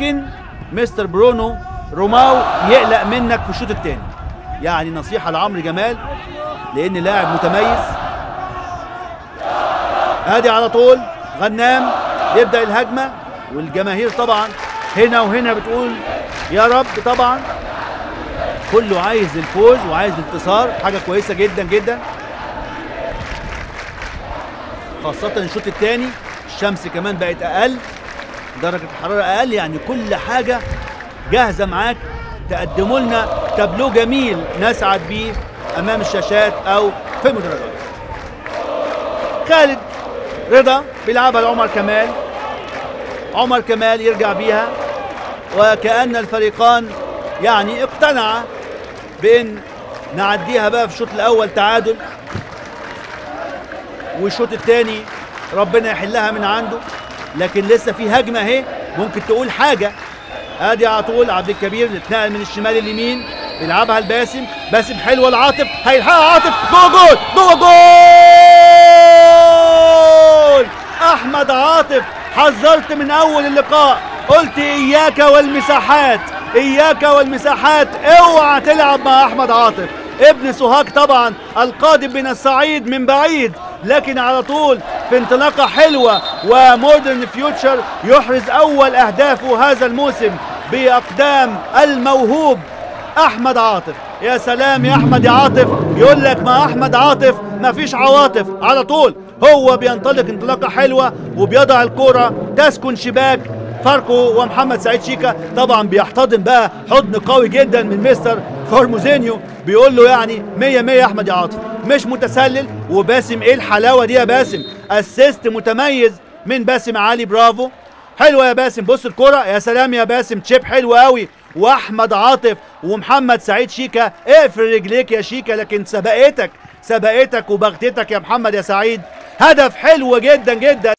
ممكن مستر برونو روماو يقلق منك في الشوط الثاني يعني نصيحه لعمرو جمال لان لاعب متميز ادي على طول غنام يبدا الهجمه والجماهير طبعا هنا وهنا بتقول يا رب طبعا كله عايز الفوز وعايز الانتصار حاجه كويسه جدا جدا خاصة الشوط الثاني الشمس كمان بقت أقل درجة الحرارة أقل يعني كل حاجة جاهزة معاك تقدموا لنا تابلو جميل نسعد بيه أمام الشاشات أو في المدرجات خالد رضا بيلعبها لعمر كمال عمر كمال يرجع بيها وكأن الفريقان يعني اقتنعا بأن نعديها بقى في الشوط الأول تعادل والشوط الثاني ربنا يحلها من عنده لكن لسه في هجمه اهي ممكن تقول حاجه ادي على طول عبد الكبير اللي اتنقل من الشمال اليمين بيلعبها لباسم باسم حلوه لعاطف هيلحقها عاطف جوه جول جوه جول احمد عاطف حذرت من اول اللقاء قلت اياك والمساحات اياك والمساحات اوعى تلعب مع احمد عاطف ابن سوهاج طبعا القادم من الصعيد من بعيد لكن على طول في انطلاقة حلوة ومودرن فيوتشر يحرز أول أهدافه هذا الموسم بأقدام الموهوب أحمد عاطف يا سلام يا أحمد يا عاطف يقول لك مع أحمد عاطف مفيش عواطف على طول هو بينطلق انطلاقة حلوة وبيضع الكرة تسكن شباك فاركو ومحمد سعيد شيكا طبعا بيحتضن بقى حضن قوي جدا من مستر فورموزينيو بيقول له يعني 100 100 يا احمد يا عاطف مش متسلل وباسم ايه الحلاوه دي يا باسم اسيست متميز من باسم علي برافو حلوه يا باسم بص الكره يا سلام يا باسم تشيب حلو قوي واحمد عاطف ومحمد سعيد شيكا اقفل رجليك يا شيكا لكن سبقتك سبقتك وبغتتك يا محمد يا سعيد هدف حلو جدا جدا